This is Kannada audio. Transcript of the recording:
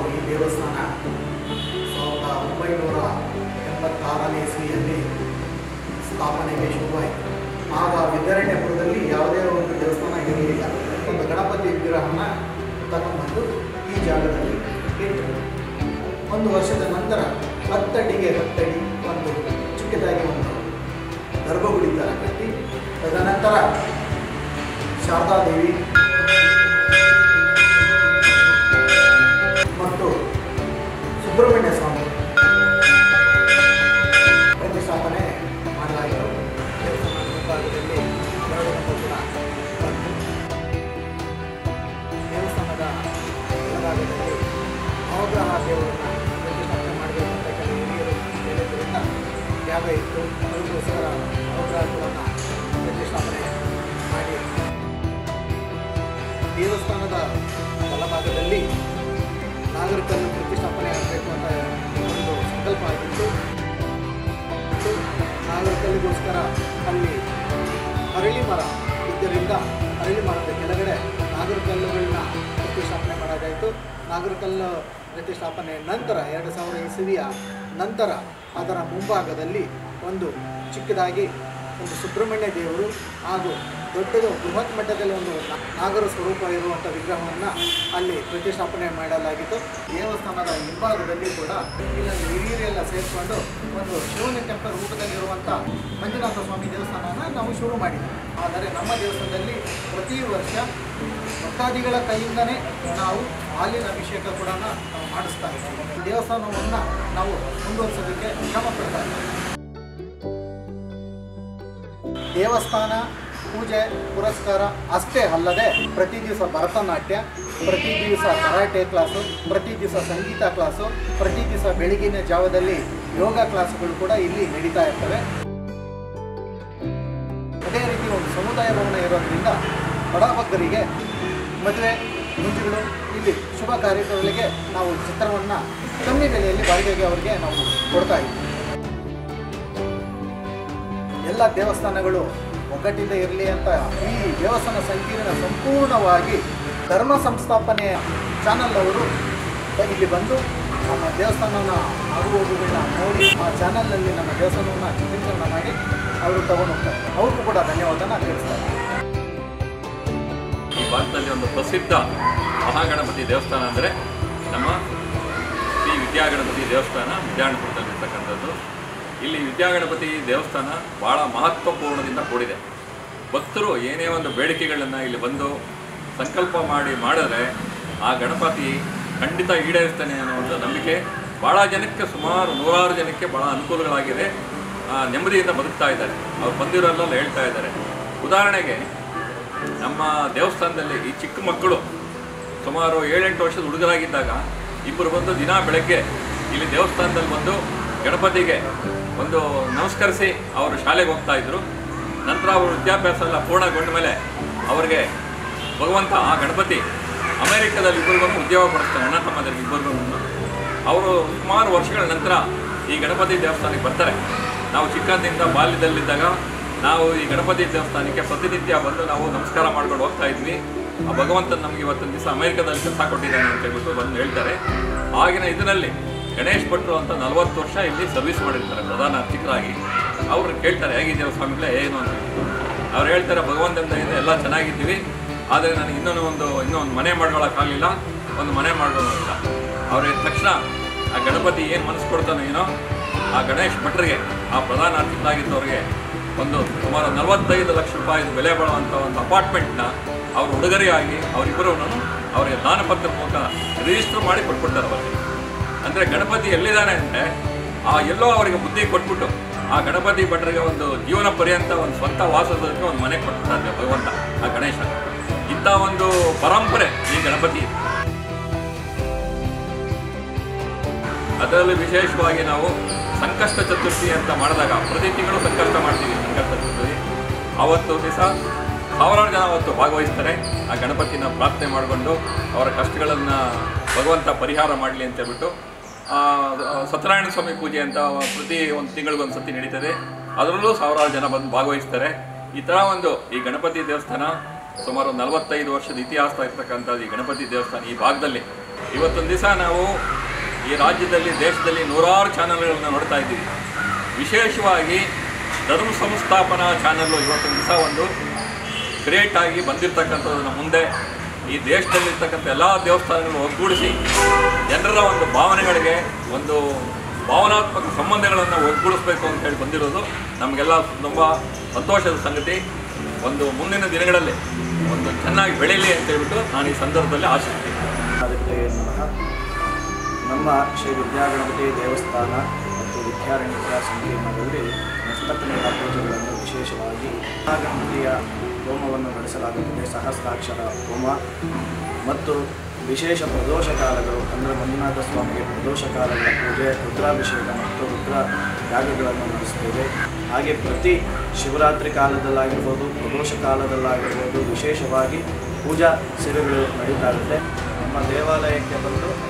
ಈ ದೇವಸ್ಥಾನ ಸಾವಿರದ ಒಂಬೈನೂರ ಎಂಬತ್ತಾರನೇ ಇಸ್ವಿಯಲ್ಲಿ ಸ್ಥಾಪನೆಗೆ ಶುರುವಾಯಿತು ಆಗ ವಿದ್ಯಾರಣ್ಯಪುರದಲ್ಲಿ ಯಾವುದೇ ಒಂದು ದೇವಸ್ಥಾನ ಇರಲಿಲ್ಲ ಒಂದು ಗಣಪತಿ ವಿಗ್ರಹನ ತಗೊಂಡ್ಬಂದು ಈ ಜಾಗದಲ್ಲಿ ಇಟ್ಟರು ಒಂದು ವರ್ಷದ ನಂತರ ಹತ್ತಡಿಗೆ ಹತ್ತಡಿ ಒಂದು ಚಿಕ್ಕದಾಗಿ ಒಂದು ಗರ್ಭಗುಡಿ ಥರ ಕಟ್ಟಿ ತದನಂತರ ಶಾರದಾದೇವಿ ಮತ್ತು ಸುಬ್ರಹ್ಮಣ್ಯ ಸ್ವಾಮಿ ಪ್ರತಿಷ್ಠಾಪನೆ ಮಾಡಲಾಯಿತು ದೇವಸ್ಥಾನದ ಮುಂಭಾಗದಲ್ಲಿ ಎರಡು ಕೂಡ ಬಂತು ದೇವಸ್ಥಾನದ ಕೆಳಭಾಗದಲ್ಲಿ ನವಗ್ರಹ ದೇವರನ್ನ ಪ್ರತಿಷ್ಠಾಪನೆ ಮಾಡಬೇಕು ಅಂತ ಕೆಲವು ಹಿರಿಯರು ಹೇಳಿದ್ದರಿಂದ ಜಾಗ ಇತ್ತು ಅದಕ್ಕೋಸ್ಕರ ನವಗ್ರಹಗಳನ್ನು ಪ್ರತಿಷ್ಠಾಪನೆ ಮಾಡಿ ದೇವಸ್ಥಾನದ ಬಲಭಾಗದಲ್ಲಿ ನಾಗರಿಕರನ್ನು ಪ್ರತಿಷ್ಠಾಪನೆ ಆಗಬೇಕು ಅಂತ ಒಂದು ಸಂಕಲ್ಪ ಆಗಿತ್ತು ಮತ್ತು ನಾಗರಿಕರಿಗೋಸ್ಕರ ಅಲ್ಲಿ ಅರಳಿ ಮರ ಇದ್ದರಿಂದ ಅರಳಿ ಮರದ ಕೆಳಗಡೆ ನಾಗರಕಲ್ಲುಗಳನ್ನ ಪ್ರತಿಷ್ಠಾಪನೆ ಮಾಡೋದಾಯಿತು ನಾಗರಕಲ್ಲು ಪ್ರತಿಷ್ಠಾಪನೆ ನಂತರ ಎರಡು ಸಾವಿರ ಇಸವಿಯ ನಂತರ ಅದರ ಮುಂಭಾಗದಲ್ಲಿ ಒಂದು ಚಿಕ್ಕದಾಗಿ ಒಂದು ಸುಬ್ರಹ್ಮಣ್ಯ ದೇವರು ಹಾಗೂ ದೊಡ್ಡದು ಬೃಹತ್ ಮಟ್ಟದಲ್ಲಿ ಒಂದು ನಾ- ನಾಗರ ಸ್ವರೂಪ ಇರುವಂಥ ವಿಗ್ರಹವನ್ನು ಅಲ್ಲಿ ಪ್ರತಿಷ್ಠಾಪನೆ ಮಾಡಲಾಗಿತ್ತು ದೇವಸ್ಥಾನದ ಹಿಂಭಾಗದಲ್ಲಿ ಕೂಡ ಇಲ್ಲೊಂದು ಹಿರಿಯರೆಲ್ಲ ಸೇರಿಕೊಂಡು ಒಂದು ಶಿವನ ಟೆಂಪಲ್ ರೂಪದಲ್ಲಿರುವಂಥ ಮಂಜುನಾಥ ಸ್ವಾಮಿ ದೇವಸ್ಥಾನನ ನಾವು ಶುರು ಮಾಡಿದ್ವಿ ಆದರೆ ನಮ್ಮ ದೇವಸ್ಥಾನದಲ್ಲಿ ಪ್ರತಿ ವರ್ಷ ಭಕ್ತಾದಿಗಳ ಕೈಯಿಂದನೇ ನಾವು ಹಾಲಿನ ಅಭಿಷೇಕ ಕೂಡ ನಾವು ಮಾಡಿಸ್ತಾ ಇದ್ದೀವಿ ದೇವಸ್ಥಾನವನ್ನು ನಾವು ಮುಂದುವರಿಸೋದಕ್ಕೆ ಶ್ರಮ ಪಡ್ತಾ ಇದ್ದೀವಿ ದೇವಸ್ಥಾನ ಪೂಜೆ ಪುರಸ್ಕಾರ ಅಷ್ಟೇ ಅಲ್ಲದೆ ಪ್ರತಿ ದಿವಸ ಭರತನಾಟ್ಯ ಪ್ರತಿ ದಿವಸ ಕರಾಟೆ ಕ್ಲಾಸು ಪ್ರತಿ ದಿವಸ ಸಂಗೀತ ಕ್ಲಾಸು ಪ್ರತಿ ದಿವಸ ಬೆಳಗಿನ ಜಾವದಲ್ಲಿ ಯೋಗ ಕ್ಲಾಸುಗಳು ಕೂಡ ಇಲ್ಲಿ ನಡೀತಾ ಇರ್ತವೆ ಅದೇ ರೀತಿ ಒಂದು ಸಮುದಾಯ ಭವನ ಇರೋದ್ರಿಂದ ಬಡಬಗ್ಗರಿಗೆ ಮದುವೆ ಮುಂಜುಗಳು ಇಲ್ಲಿ ಶುಭ ಕಾರ್ಯಕ್ರಮಗಳಿಗೆ ನಾವು ಚಿತ್ರವನ್ನು ಕಮ್ಮಿ ಬೆಲೆಯಲ್ಲಿ ಬಾಡಿಗೆಗೆ ಅವರಿಗೆ ನಾವು ಕೊಡ್ತಾ ಇದ್ದೀವಿ ಎಲ್ಲ ದೇವಸ್ಥಾನಗಳು ಒಗ್ಗಟ್ಟಿಂದ ಇರಲಿ ಅಂತ ಈ ದೇವಸ್ಥಾನ ಸಂಕೀರ್ಣ ಸಂಪೂರ್ಣವಾಗಿ ಧರ್ಮ ಸಂಸ್ಥಾಪನೆಯ ಚಾನಲ್ ಅವರು ಇಲ್ಲಿ ಬಂದು ನಮ್ಮ ದೇವಸ್ಥಾನನ ಆಗುಹೋಗುಗಳನ್ನ ನೋಡಿ ಆ ಚಾನಲ್ನಲ್ಲಿ ನಮ್ಮ ದೇವಸ್ಥಾನವನ್ನು ಚಿತ್ರೀಕರಣ ಮಾಡಿ ಅವರು ತಗೊಂಡು ಹೋಗ್ತಾರೆ ಅವ್ರಿಗೂ ಕೂಡ ಧನ್ಯವಾದನ ತಿಳಿಸ್ತಾರೆ ಈ ಭಾರತದಲ್ಲಿ ಒಂದು ಪ್ರಸಿದ್ಧ ಮಹಾಗಣಪತಿ ದೇವಸ್ಥಾನ ಅಂದರೆ ನಮ್ಮ ಶ್ರೀ ವಿದ್ಯಾಗಣಪತಿ ದೇವಸ್ಥಾನ ವಿದ್ಯಾಗಣಪುರದಲ್ಲಿರ್ತಕ್ಕಂಥದ್ದು ಇಲ್ಲಿ ವಿದ್ಯಾಗಣಪತಿ ದೇವಸ್ಥಾನ ಭಾಳ ಮಹತ್ವಪೂರ್ಣದಿಂದ ಕೂಡಿದೆ ಭಕ್ತರು ಏನೇ ಒಂದು ಬೇಡಿಕೆಗಳನ್ನು ಇಲ್ಲಿ ಬಂದು ಸಂಕಲ್ಪ ಮಾಡಿ ಮಾಡಿದ್ರೆ ಆ ಗಣಪತಿ ಖಂಡಿತ ಈಡೇರಿಸ್ತಾನೆ ಅನ್ನೋ ಒಂದು ನಂಬಿಕೆ ಭಾಳ ಜನಕ್ಕೆ ಸುಮಾರು ನೂರಾರು ಜನಕ್ಕೆ ಭಾಳ ಅನುಕೂಲಗಳಾಗಿದೆ ಆ, ನೆಮ್ಮದಿಯಿಂದ ಬದುಕ್ತಾ ಇದ್ದಾರೆ ಅವ್ರು ಬಂದಿರೋರೆಲ್ಲ ಹೇಳ್ತಾ ಇದ್ದಾರೆ ಉದಾಹರಣೆಗೆ ನಮ್ಮ ದೇವಸ್ಥಾನದಲ್ಲಿ ಈ ಚಿಕ್ಕ ಮಕ್ಕಳು ಸುಮಾರು ಏಳೆಂಟು ವರ್ಷದ ಹುಡುಗರಾಗಿದ್ದಾಗ ಇಬ್ಬರು ಬಂದು ದಿನ ಬೆಳಗ್ಗೆ ಇಲ್ಲಿ ದೇವಸ್ಥಾನದಲ್ಲಿ ಬಂದು ಗಣಪತಿಗೆ ಒಂದು ನಮಸ್ಕರಿಸಿ ಅವರು ಶಾಲೆಗೆ ಹೋಗ್ತಾ ಇದ್ರು ನಂತರ ಅವರು ವಿದ್ಯಾಭ್ಯಾಸ ಎಲ್ಲ ಪೂರ್ಣಗೊಂಡ ಮೇಲೆ ಅವರಿಗೆ ಭಗವಂತ ಆ ಗಣಪತಿ ಅಮೆರಿಕದಲ್ಲಿ ಇಬ್ಬರಿಗೂ ಉದ್ಯೋಗ ಕೊಡಿಸ್ತಾನೆ ಅಣ್ಣ ತಮ್ಮದಲ್ಲಿ ಇಬ್ಬರಿಗೂ ಅವರು ಸುಮಾರು ವರ್ಷಗಳ ನಂತರ ಈ ಗಣಪತಿ ದೇವಸ್ಥಾನಕ್ಕೆ ಬರ್ತಾರೆ ನಾವು ಚಿಕ್ಕಂದಿಂದ ಬಾಲ್ಯದಲ್ಲಿದ್ದಾಗ ನಾವು ಈ ಗಣಪತಿ ದೇವಸ್ಥಾನಕ್ಕೆ ಪ್ರತಿನಿತ್ಯ ಬಂದು ನಾವು ನಮಸ್ಕಾರ ಮಾಡ್ಕೊಂಡು ಹೋಗ್ತಾ ಇದ್ವಿ ಆ ಭಗವಂತನ ನಮಗೆ ಇವತ್ತೊಂದು ದಿವಸ ಅಮೆರಿಕದಲ್ಲಿ ಕೆಲಸ ಕೊಟ್ಟಿದ್ದಾನೆ ಅಂತ ಹೇಳ್ಬಿಟ್ಟು ಬಂದು ಹೇಳ್ತಾರೆ ಆಗಿನ ಇದರಲ್ಲಿ ಗಣೇಶ್ ಭಟ್ರು ಅಂತ ನಲವತ್ತು ವರ್ಷ ಇಲ್ಲಿ ಸರ್ವಿಸ್ ಮಾಡಿರ್ತಾರೆ ಪ್ರಧಾನ ಅರ್ಚಕರಾಗಿ ಅವ್ರು ಕೇಳ್ತಾರೆ ಹೇಗಿದ್ದೀರ ಸ್ವಾಮಿಗಳೇ ಏನು ಅಂತ ಅವ್ರು ಹೇಳ್ತಾರೆ ಭಗವಂತನ ದಯೆಯಿಂದ ಎಲ್ಲ ಚೆನ್ನಾಗಿದ್ದೀವಿ ಆದರೆ ನನಗೆ ಇನ್ನೊಂದು ಒಂದು ಇನ್ನೂ ಒಂದು ಮನೆ ಮಾಡ್ಕೊಳಕ್ಕಾಗಲಿಲ್ಲ ಒಂದು ಮನೆ ಮಾಡೋದು ಅಂತ ಅವ್ರು ಹೇಳಿದ ತಕ್ಷಣ ಆ ಗಣಪತಿ ಏನು ಮನಸ್ಸು ಕೊಡ್ತಾನೋ ಏನೋ ಆ ಗಣೇಶ್ ಭಟ್ರಿಗೆ ಆ ಪ್ರಧಾನ ಅರ್ಚಕರಾಗಿದ್ದವ್ರಿಗೆ ಒಂದು ಸುಮಾರು ನಲವತ್ತೈದು ಲಕ್ಷ ರೂಪಾಯಿ ಬೆಲೆ ಬಾಳುವಂಥ ಒಂದು ಅಪಾರ್ಟ್ಮೆಂಟ್ನ ಅವ್ರ ಉಡುಗೊರೆಯಾಗಿ ಅವರಿಬ್ಬರು ಅವರಿಗೆ ದಾನಪತ್ರ ಮೂಲಕ ರಿಜಿಸ್ಟರ್ ಮಾಡಿ ಕೊಟ್ಬಿಡ್ತಾರೆ ಅವರಿಗೆ ಅಂದರೆ ಗಣಪತಿ ಎಲ್ಲಿದ್ದಾನೆ ಅಂದರೆ ಆ ಎಲ್ಲೋ ಅವರಿಗೆ ಬುದ್ಧಿ ಕೊಟ್ಬಿಟ್ಟು ಆ ಗಣಪತಿ ಭಟ್ರಿಗೆ ಒಂದು ಜೀವನ ಪರ್ಯಂತ ಒಂದು ಸ್ವಂತ ವಾಸದಕ್ಕೆ ಒಂದು ಮನೆ ಕೊಟ್ಬಿಡ್ತಾರೆ ಭಗವಂತ ಆ ಗಣೇಶ ಇಂಥ ಒಂದು ಪರಂಪರೆ ಈ ಗಣಪತಿ ಅದರಲ್ಲಿ ವಿಶೇಷವಾಗಿ ನಾವು ಸಂಕಷ್ಟ ಚತುರ್ಥಿ ಅಂತ ಮಾಡಿದಾಗ ಪ್ರತಿ ತಿಂಗಳು ಸಂಕಷ್ಟ ಮಾಡ್ತೀವಿ ಸಂಕಷ್ಟ ಚತುರ್ಥಿ ಆವತ್ತು ದಿವಸ ಸಾವಿರಾರು ಜನ ಅವತ್ತು ಭಾಗವಹಿಸ್ತಾರೆ ಆ ಗಣಪತಿನ ಪ್ರಾರ್ಥನೆ ಮಾಡಿಕೊಂಡು ಅವರ ಕಷ್ಟಗಳನ್ನು ಭಗವಂತ ಪರಿಹಾರ ಮಾಡಲಿ ಅಂತ ಹೇಳ್ಬಿಟ್ಟು ಆ, ಸತ್ಯನಾರಾಯಣ ಸ್ವಾಮಿ ಪೂಜೆ ಅಂತ ಪ್ರತಿ ಒಂದು ತಿಂಗಳಿಗೊಂದು ಸತಿ ನಡೀತದೆ ಅದರಲ್ಲೂ ಸಾವಿರಾರು ಜನ ಬಂದು ಭಾಗವಹಿಸ್ತಾರೆ ಈ ಥರ ಒಂದು ಈ ಗಣಪತಿ ದೇವಸ್ಥಾನ ಸುಮಾರು ನಲವತ್ತೈದು ವರ್ಷದ ಇತಿಹಾಸ ಇರ್ತಕ್ಕಂಥದ್ದು ಈ ಗಣಪತಿ ದೇವಸ್ಥಾನ ಈ ಭಾಗದಲ್ಲಿ ಇವತ್ತೊಂದು ದಿವಸ ನಾವು ಈ ರಾಜ್ಯದಲ್ಲಿ ದೇಶದಲ್ಲಿ ನೂರಾರು ಚಾನಲ್ಗಳನ್ನು ನೋಡ್ತಾ ಇದ್ದೀವಿ ವಿಶೇಷವಾಗಿ ಧರ್ಮ ಸಂಸ್ಥಾಪನಾ ಚಾನಲ್ಲು ಇವತ್ತೊಂದು ದಿವಸ ಒಂದು ಕ್ರಿಯೇಟ್ ಆಗಿ ಬಂದಿರತಕ್ಕಂಥದ್ದನ್ನು ಮುಂದೆ ಈ ದೇಶದಲ್ಲಿರ್ತಕ್ಕಂಥ ಎಲ್ಲ ದೇವಸ್ಥಾನಗಳನ್ನು ಒಗ್ಗೂಡಿಸಿ ಜನರ ಒಂದು ಭಾವನೆಗಳಿಗೆ ಒಂದು ಭಾವನಾತ್ಮಕ ಸಂಬಂಧಗಳನ್ನು ಒಗ್ಗೂಡಿಸ್ಬೇಕು ಅಂತ ಹೇಳಿ ಬಂದಿರೋದು ನಮಗೆಲ್ಲ ತುಂಬ ಸಂತೋಷದ ಸಂಗತಿ ಒಂದು ಮುಂದಿನ ದಿನಗಳಲ್ಲಿ ಒಂದು ಚೆನ್ನಾಗಿ ಬೆಳೀಲಿ ಅಂತ ಹೇಳ್ಬಿಟ್ಟು ನಾನು ಈ ಸಂದರ್ಭದಲ್ಲಿ ಆಶಿಸ್ತೀನಿ ಅದಕ್ಕೆ ನಮಃ ನಮ್ಮ ಶ್ರೀ ವಿದ್ಯಾಗಣಪತಿ ದೇವಸ್ಥಾನ ಮತ್ತು ವಿದ್ಯಾರಣ್ಯಪುರ ಸಂಕೀರ್ಣದಲ್ಲಿ ಮಸ್ತಕನೇರ ಪೂಜೆಗಳನ್ನು ವಿಶೇಷವಾಗಿ ಗಣಪತಿಯ ಹೋಮವನ್ನು ನಡೆಸಲಾಗುತ್ತದೆ ಸಹಸ್ರಾಕ್ಷರ ಹೋಮ ಮತ್ತು ವಿಶೇಷ ಪ್ರದೋಷ ಕಾಲಗಳು ಅಂದರೆ ಮಂಜುನಾಥ ಸ್ವಾಮಿಗೆ ಪ್ರದೋಷ ಕಾಲಗಳ ಪೂಜೆ ರುದ್ರಾಭಿಷೇಕ ಮತ್ತು ರುದ್ರ ಯಾಗಗಳನ್ನು ನಡೆಸ್ತೇವೆ ಹಾಗೆ ಪ್ರತಿ ಶಿವರಾತ್ರಿ ಕಾಲದಲ್ಲಾಗಿರ್ಬೋದು ಪ್ರದೋಷ ಕಾಲದಲ್ಲಾಗಿರ್ಬೋದು ವಿಶೇಷವಾಗಿ ಪೂಜಾ ಸೇವೆಗಳು ನಡೀತಾ ಇರುತ್ತೆ ನಮ್ಮ ದೇವಾಲಯಕ್ಕೆ ಬಂದು